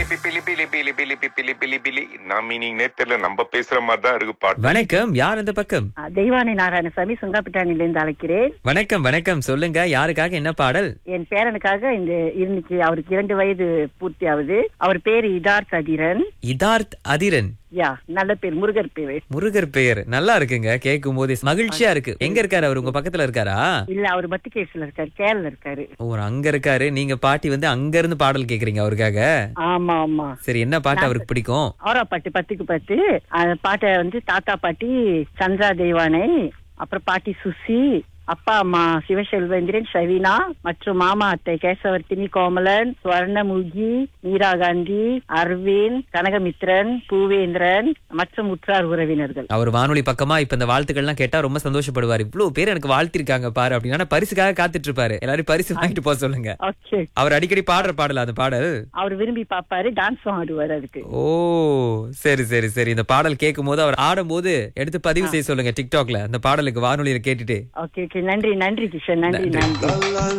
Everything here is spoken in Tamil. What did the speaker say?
பிலி பிலி பிலி பிலி பிலி பிலி பிலி நான் மீனிங்னே தெரியல நம்ம பேசுற மாதிரி தான் இருக்கு பாட்டு வணக்கம் யார் அந்த பக்கம் ஆ, தெய்வானை நாராயணசாமி சுங்காப்பிட்டானிலிருந்து அழைக்கிறேன் வணக்கம் வணக்கம் சொல்லுங்க யாருக்காக என்ன பாடல் என் பேரனுக்காக இந்த இன்னைக்கு அவருக்கு இரண்டு வயது பூர்த்தி ஆகுது அவர் பேரு இதார்த் அதிரன் இதார்த் அதிரன் யா நல்ல பேர் முருகர் பேரு முருகர் பெயர் நல்லா இருக்குங்க கேட்கும் போது மகிழ்ச்சியா இருக்கு எங்க இருக்காரு அவர் உங்க பக்கத்துல இருக்காரா இல்ல அவர் பத்திகேஸ்ல இருக்காரு கேரள இருக்காரு ஓ அங்க இருக்காரு நீங்க பாட்டி வந்து அங்க இருந்து பாடல் கேக்குறீங்க அவருக்காக ஆமா ஆமா சரி என்ன பாட்டு அவருக்கு பிடிக்கும் ஆரா பாட்டு பத்துக்கு பத்து அந்த பாட்டை வந்து தாத்தா பாட்டி சந்திரா தெய்வானை அப்புறம் பாட்டி சுசி அப்பா அம்மா சிவசெல்வேந்திரன் ஷவினா மற்றும் மாமா அத்தை கேசவர்த்தினி கோமலன் சுவர்ணமுகி மீரா காந்தி அரவிந்த் கனகமித்ரன் பூவேந்திரன் மற்றும் உற்றார் உறவினர்கள் அவர் வானொலி பக்கமா இப்ப இந்த வாழ்த்துக்கள்லாம் கேட்டா ரொம்ப சந்தோஷப்படுவார் இவ்வளவு பேர் எனக்கு வாழ்த்திருக்காங்க பாரு அப்படின்னா பரிசுக்காக காத்துட்டு இருப்பாரு எல்லாரும் பரிசு வாங்கிட்டு போக சொல்லுங்க ஓகே அவர் அடிக்கடி பாடுற பாடல் அந்த பாடல் அவர் விரும்பி பாப்பாரு டான்ஸும் ஆடுவார் அதுக்கு ஓ சரி சரி சரி இந்த பாடல் கேட்கும் போது அவர் ஆடும்போது எடுத்து பதிவு செய்ய சொல்லுங்க டிக்டாக்ல அந்த பாடலுக்கு வானொலியில கேட்டுட்டு ஓகே ஓகே நன்றி நன்றி கிஷன் நன்றி நன்றி